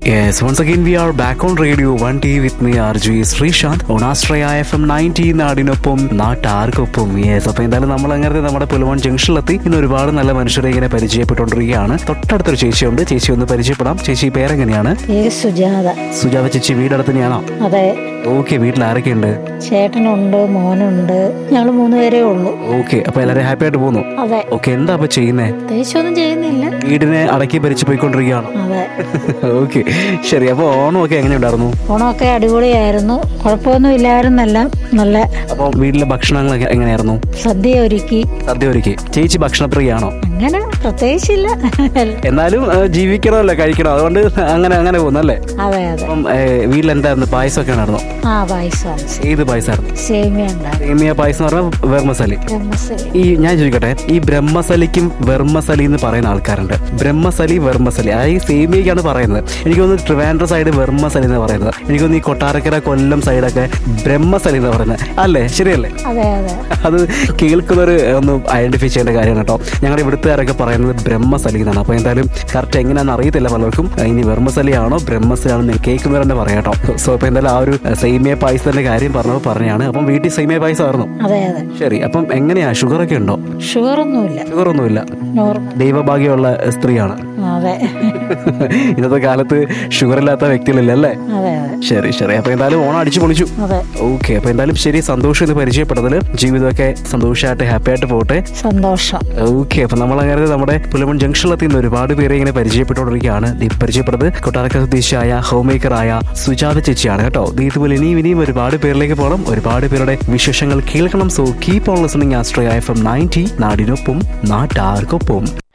Yes, once again we are back on radio 1T with me RJ Sreesanth ഓണാസ്ട്രയ F M ninety നാടിനൊപ്പം നാട്ടാർക്കൊപ്പം yes അപ്പൊ എന്തായാലും നമ്മൾ അങ്ങനെ നമ്മുടെ പുലവൺ ജംഗ്ഷനിലെത്തി ഇന്ന് ഒരുപാട് നല്ല മനുഷ്യരെ ഇങ്ങനെ പരിചയപ്പെട്ടുകൊണ്ടിരിക്കുകയാണ് തൊട്ടടുത്തൊരു ചേച്ചിയുണ്ട് ചേച്ചി ഒന്ന് പരിചയപ്പെടാം ചേച്ചി പേരെങ്ങനെയാണ് പേര് സുജാത സുജാത ചേച്ചി വീടടുത്ത് തന്നെയാണോ അതെ ഓക്കെ വീട്ടിൽ ആരൊക്കെയുണ്ട് ചേട്ടനുണ്ട് മോനുണ്ട് ഞങ്ങൾ മൂന്നുപേരേ ഉള്ളൂ ഓക്കെ അപ്പൊ എല്ലാവരും ഹാപ്പി ആയിട്ട് പോകുന്നു അതെ ഓക്കെ എന്താ അപ്പൊ ചെയ്യുന്നേ പ്രത്യേകിച്ചൊന്നും ചെയ്യുന്നില്ല വീടിനെ അടക്കി ഭരിച്ചു പോയിക്കൊണ്ടിരിക്കുകയാണ് അതെ ഓക്കെ ശരി അപ്പൊ ഓണമൊക്കെ എങ്ങനെ ഉണ്ടായിരുന്നു ഓണമൊക്കെ അടിപൊളിയായിരുന്നു കുഴപ്പമൊന്നും ഇല്ലായിരുന്നല്ല നല്ല അപ്പൊ വീട്ടിലെ ഭക്ഷണങ്ങളൊക്കെ എങ്ങനെയായിരുന്നു സദ്യ ഒരുക്കി സദ്യ ഒരുക്കി ചേച്ചി ഭക്ഷണപ്രിയാണോ അങ്ങനെ പ്രത്യേകിച്ചില്ല എന്നാലും ആ, ജീവിക്കണമല്ലോ കഴിക്കണം അതുകൊണ്ട് അങ്ങനെ അങ്ങനെ പോകുന്നു അല്ലേ അതെ അതെ അപ്പം ഏ, വീട്ടിൽ എന്തായിരുന്നു പായസമൊക്കെ ഉണ്ടായിരുന്നോ ആ പായസമാണ് ഏത് പായസമായിരുന്നു സേമിയ ഉണ്ടായിരുന്നു സേമിയ പായസം എന്ന് പറഞ്ഞാൽ വെർമസലി ബ്രഹ്മസലി ഈ ഞാൻ ചോദിക്കട്ടെ ഈ ബ്രഹ്മസലിക്കും വെർമസലി എന്ന് പറയുന്ന ആൾക്കാരുണ്ട് ബ്രഹ്മസലി വെർമസലി ആ ഈ സേമിയക്കാണ് പറയുന്നത് എനിക്ക് തോന്നുന്നു ട്രിവാൻഡ്ര സൈഡ് വെർമസലി എന്ന് പറയുന്നത് എനിക്ക് തോന്നുന്നു ഈ കൊട്ടാരക്കര കൊല്ലം സൈഡൊക്കെ ബ്രഹ്മസലി എന്ന് പറയുന്നത് അല്ലേ ശരിയല്ലേ അതെ അതെ അത് കേൾക്കുന്നവർ ഒന്ന് ഐഡന്റിഫൈ ചെയ്യേണ്ട കാര്യമാണ് കേട്ടോ ഞങ്ങളുടെ ഇവിടുത്തുകാരൊക്കെ പറയുന്നത് ബ്രഹ്മസലി എന്നാണ് അപ്പോൾ എന്തായാലും കറക്റ്റ് എങ്ങനെയാണെന്ന് അറിയത്തില്ല പലർക്കും ഇനി ബ്രഹ്മസലി ആണോ ബ്രഹ്മസലി ആണോ കേൾക്കുന്നവർ തന്നെ പറയാം കേട്ടോ സോ അപ്പോൾ എന്തായാലും ആ ഒരു സേമിയ പായസത്തിന്റെ കാര്യം പറഞ്ഞപ്പോൾ പറഞ്ഞാണ് അപ്പം വീട്ടിൽ സേമിയ പായസം ആയിരുന്നു അതെ അതെ ശരി അപ്പം എങ്ങനെയാ ഷുഗർ ഒക്കെ ഉണ്ടോ ഷുഗറൊന്നുമില്ല ഷുഗർ ഒന്നുമില്ല നോർമൽ ദൈവഭാഗ്യമുള്ള സ്ത്രീയാണ് അതെ ഇന്നത്തെ കാലത്ത് ഷുഗർ ഇല്ലാത്ത വ്യക്തികളില്ല അല്ലേ അതെ അതെ ശരി ശരി അപ്പൊ എന്തായാലും ഓണം അടിച്ചു പൊളിച്ചു അതെ ഓക്കെ അപ്പൊ എന്തായാലും ശരി സന്തോഷം എന്ന് പരിചയപ്പെട്ടതിൽ ജീവിതമൊക്കെ സന്തോഷമായിട്ട് ഹാപ്പി ആയിട്ട് പോട്ടെ സന്തോഷം ഓക്കെ അപ്പൊ നമ്മൾ അങ്ങനെ നമ്മുടെ പുലമൺ ജംഗ്ഷനിലെത്തി ഇന്ന് ഒരുപാട് പേരെ ഇങ്ങനെ പരിചയപ്പെട്ടുകൊണ്ടിരിക്കുകയാണ് ദീ പരിചയപ്പെട്ടത് കൊട്ടാരക്ക സ്വദേശിയായ ഹോം മേക്കറായ സുജാത ചേച്ചിയാണ് കേട്ടോ ദീ ഇതുപോലെ ഇനിയും ഇനിയും ഒരുപാട് പേരിലേക്ക് പോകണം ഒരുപാട് പേരുടെ വിശേഷങ്ങൾ കേൾക്കണം സോ കീപ് ഓൺ ലിസണിങ് ആസ്ട്രയ എഫ് എം നയൻറ്റി നാടിനൊപ്പം നാട്ടാർക്കൊപ്പം